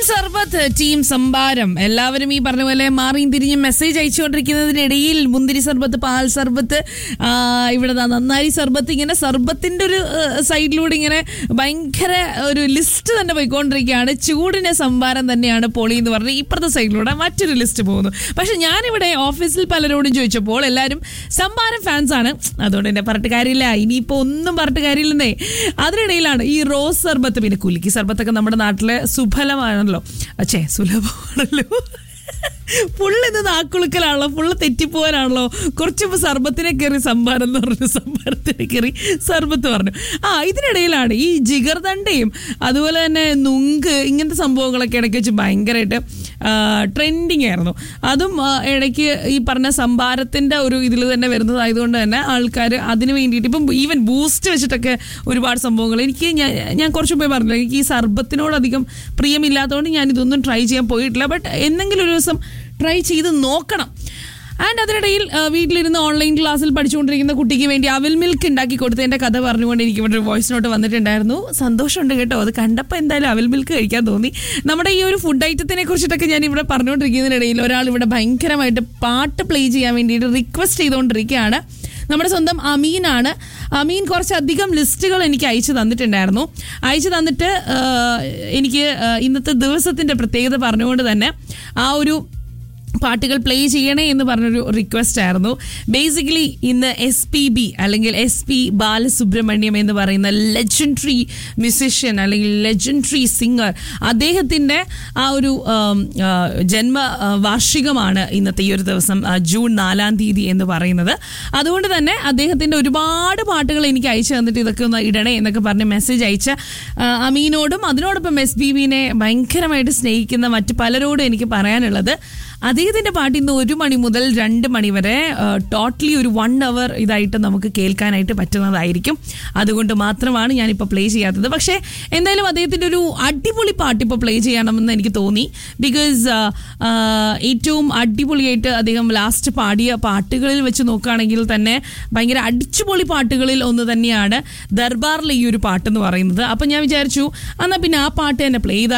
സർബത്ത് team സംഭാരം എല്ലാവരും ഈ പറഞ്ഞ പോലെ മാറിയും തിരിഞ്ഞും മെസ്സേജ് അയച്ചുകൊണ്ടിരിക്കുന്നതിനിടയിൽ മുന്തിരി സർബത്ത് പാൽ സർബത്ത് ആ, ഇവിടെ ദാ നന്നായി സർബത്ത് ഇങ്ങനെ സർബത്തിന്റെ ഒരു ഏഹ്, സൈഡിലൂടെ ഇങ്ങനെ ഭയങ്കര ഒരു ലിസ്റ്റ് തന്നെ പോയിക്കൊണ്ടിരിക്കുകയാണ് ചൂടിനെ സംഭാരം തന്നെയാണ് പൊളി എന്ന് പറഞ്ഞ് ഇപ്പുറത്തെ സൈഡിലൂടെ മറ്റൊരു ലിസ്റ്റ് പോകുന്നു പക്ഷെ ഞാനിവിടെ ഓഫീസിൽ പലരോടും ചോദിച്ചപ്പോൾ എല്ലാവരും സംഭാരം ഫാൻസ് ആണ് അതുകൊണ്ട് എന്നെ പറഞ്ഞിട്ട് കാര്യമില്ല ഇനിയിപ്പോൾ ഒന്നും പറഞ്ഞിട്ട് കാര്യമില്ലെന്നേ അതിനിടയിലാണ് ഈ റോസ് സർബത്ത് പിന്നെ കുലുക്കി സർബത്തൊക്കെ നമ്മുടെ നാട്ടിലെ സുഫലമാണല്ലോ അച്ഛേ സുലഭമാണല്ലോ ഫുള്ള് ഇത് നാക്കുളുക്കലാണല്ലോ ഫുള്ള് തെറ്റിപ്പോവാനാണല്ലോ കുറച്ച് മുമ്പ് സർബത്തിനെ കയറി സംഭാരം എന്ന് പറഞ്ഞു സംഭാരത്തിനെ കയറി സർബത്ത് പറഞ്ഞു ആ ഇതിനിടയിലാണ് ഈ ജിഗർദണ്ടയും അതുപോലെ തന്നെ നുങ്ക് ഇങ്ങനത്തെ സംഭവങ്ങളൊക്കെ ഇടയ്ക്ക് വെച്ച് ഭയങ്കരമായിട്ട് ട്രെൻഡിങ് ആയിരുന്നു അതും ആ, ഇടയ്ക്ക് ഈ പറഞ്ഞ സംഭാരത്തിന്റെ ഒരു ഇതിൽ തന്നെ വരുന്നതായതുകൊണ്ട് തന്നെ ആൾക്കാർ അതിന് വേണ്ടിയിട്ട് ഇപ്പം ഈവൻ ബൂസ്റ്റ് വെച്ചിട്ടൊക്കെ ഒരുപാട് സംഭവങ്ങൾ എനിക്ക് ഞാൻ ഞാൻ കുറച്ച് മുമ്പേ പറഞ്ഞില്ല എനിക്ക് ഈ സർബത്തിനോടധികം പ്രിയമില്ലാത്തതുകൊണ്ട് ഞാൻ ഇതൊന്നും ട്രൈ ചെയ്യാൻ പോയിട്ടില്ല ബട്ട് എന്തെങ്കിലും ഒരു ദിവസം ട്രൈ ചെയ്ത് നോക്കണം ആൻഡ് അതിനിടയിൽ ആ, വീട്ടിലിരുന്ന് ഓൺലൈൻ ക്ലാസ്സിൽ പഠിച്ചുകൊണ്ടിരിക്കുന്ന കുട്ടിക്ക് വേണ്ടി അവിൽ മിൽക്ക് ഉണ്ടാക്കി കൊടുത്തതിന്റെ കഥ പറഞ്ഞുകൊണ്ട് എനിക്ക് ഇവിടെ ഒരു വോയിസ് നോട്ട് വന്നിട്ടുണ്ടായിരുന്നു സന്തോഷമുണ്ട് കേട്ടോ അത് കണ്ടപ്പോൾ എന്തായാലും അവിൽ മിൽക്ക് കഴിക്കാൻ തോന്നി നമ്മുടെ ഈ ഒരു ഫുഡ് ഐറ്റത്തിനെ കുറിച്ചിട്ടൊക്കെ ഞാൻ ഇവിടെ പറഞ്ഞുകൊണ്ടിരിക്കുന്നതിനിടയിൽ ഒരാൾ ഇവിടെ ഭയങ്കരമായിട്ട് പാട്ട് പ്ലേ ചെയ്യാൻ വേണ്ടിയിട്ട് റിക്വസ്റ്റ് ചെയ്തുകൊണ്ടിരിക്കുകയാണ് നമ്മുടെ സ്വന്തം അമീനാണ് അമീൻ കുറച്ചധികം ലിസ്റ്റുകൾ എനിക്ക് അയച്ചു തന്നിട്ടുണ്ടായിരുന്നു അയച്ചു തന്നിട്ട് ആ, എനിക്ക് ആ, ഇന്നത്തെ ദിവസത്തിന്റെ പ്രത്യേകത പറഞ്ഞുകൊണ്ട് തന്നെ ആ ഒരു പാട്ടുകൾ പ്ലേ ചെയ്യണേ എന്ന് പറഞ്ഞൊരു റിക്വസ്റ്റ് ആയിരുന്നു ബേസിക്കലി ഇന്ന് എസ് പി ബി അല്ലെങ്കിൽ എസ് പി ബാലസുബ്രഹ്മണ്യം എന്ന് പറയുന്ന ലെജൻഡറി മ്യൂസിഷ്യൻ അല്ലെങ്കിൽ ലെജൻഡറി സിംഗർ അദ്ദേഹത്തിൻ്റെ ആ ഒരു ആം, ആ, ജന്മ ആ, വാർഷികമാണ് ഇന്നത്തെ ഈ ഒരു ദിവസം ആ, ജൂൺ നാലാം തീയതി എന്ന് പറയുന്നത് അതുകൊണ്ട് തന്നെ അദ്ദേഹത്തിൻ്റെ ഒരുപാട് പാട്ടുകൾ എനിക്ക് അയച്ചു തന്നിട്ട് ഇതൊക്കെ ഒന്ന് ഇടണേ എന്നൊക്കെ പറഞ്ഞ് മെസ്സേജ് അയച്ച ആ, അമീനോടും അതിനോടൊപ്പം എസ് ബി ബിനെ ഭയങ്കരമായിട്ട് സ്നേഹിക്കുന്ന മറ്റ് പലരോടും എനിക്ക് പറയാനുള്ളത് അദ്ദേഹത്തിന്റെ പാട്ട് ഇന്ന് ഒരു മണി മുതൽ രണ്ട് മണി വരെ ടോട്ടലി ഒരു വൺ അവർ ഇതായിട്ട് നമുക്ക് കേൾക്കാനായിട്ട് പറ്റുന്നതായിരിക്കും അതുകൊണ്ട് മാത്രമാണ് ഞാനിപ്പോൾ പ്ലേ ചെയ്യാത്തത് പക്ഷേ എന്തായാലും അദ്ദേഹത്തിന്റെ ഒരു അടിപൊളി പാട്ട് ഇപ്പോൾ പ്ലേ ചെയ്യണമെന്ന് എനിക്ക് തോന്നി ബിക്കോസ് ഏറ്റവും അടിപൊളിയായിട്ട് അദ്ദേഹം ലാസ്റ്റ് പാടിയ പാട്ടുകളിൽ വെച്ച് നോക്കുകയാണെങ്കിൽ തന്നെ ഭയങ്കര അടിച്ചുപൊളി പാട്ടുകളിൽ ഒന്ന് തന്നെയാണ് ദർബാറിലെ ഈ ഒരു പാട്ട് എന്ന് പറയുന്നത് അപ്പം ഞാൻ വിചാരിച്ചു എന്നാൽ പിന്നെ ആ പാട്ട് തന്നെ പ്ലേ ചെയ്താൽ